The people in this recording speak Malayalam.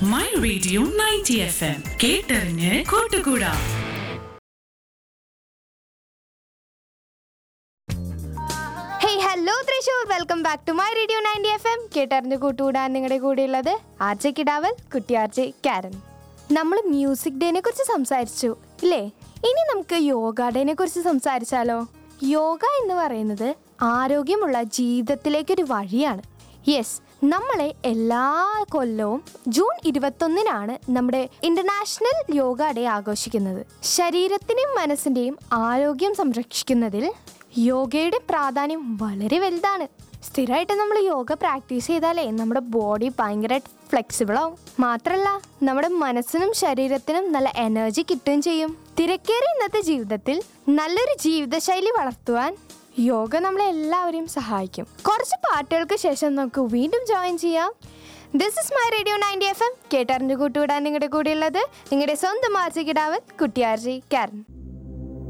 my radio ninety F M കേട്ടറിഞ്ഞ് കൂട്ടുകൂടാ hey hello Thrissur welcome back to my radio ninety F M കേട്ടറിഞ്ഞ് കൂട്ടുകൂടാൻ നിങ്ങളുടെ കൂടെയുള്ളത് ആർ ജെ കിടാവൽ കുട്ടി ആർ ജെ കാരൻ നമ്മൾ മ്യൂസിക് ഡേനെ കുറിച്ച് സംസാരിച്ചു ഇല്ലേ ഇനി നമുക്ക് യോഗ ഡേനെ കുറിച്ച് സംസാരിച്ചാലോ യോഗ എന്ന് പറയുന്നത് ആരോഗ്യമുള്ള ജീവിതത്തിലേക്കൊരു വഴിയാണ് യെസ് നമ്മളെ എല്ലാ കൊല്ലവും ജൂൺ ഇരുപത്തൊന്നിനാണ് നമ്മുടെ ഇന്റർനാഷണൽ യോഗ ഡേ ആഘോഷിക്കുന്നത് ശരീരത്തിന്റെയും മനസ്സിന്റെയും ആരോഗ്യം സംരക്ഷിക്കുന്നതിൽ യോഗയുടെ പ്രാധാന്യം വളരെ വലുതാണ് സ്ഥിരമായിട്ട് നമ്മൾ യോഗ പ്രാക്ടീസ് ചെയ്താലേ നമ്മുടെ ബോഡി ഭയങ്കര ഫ്ലെക്സിബിൾ ആവും മാത്രമല്ല നമ്മുടെ മനസ്സിനും ശരീരത്തിനും നല്ല എനർജി കിട്ടുകയും ചെയ്യും തിരക്കേറിയ ഇന്നത്തെ ജീവിതത്തിൽ നല്ലൊരു ജീവിതശൈലി വളർത്തുവാൻ യോഗ നമ്മളെ എല്ലാവരെയും സഹായിക്കും കുറച്ച് പാട്ടുകൾക്ക് ശേഷം നമുക്ക് വീണ്ടും ജോയിൻ ചെയ്യാം this is my radio ninety F M കേട്ടറിഞ്ഞു കൂട്ടുവിടാൻ നിങ്ങളുടെ കൂടെയുള്ളത് നിങ്ങളുടെ സ്വന്തം ആർജി കിടാവൻ കുട്ടിയാർജി കാരൻ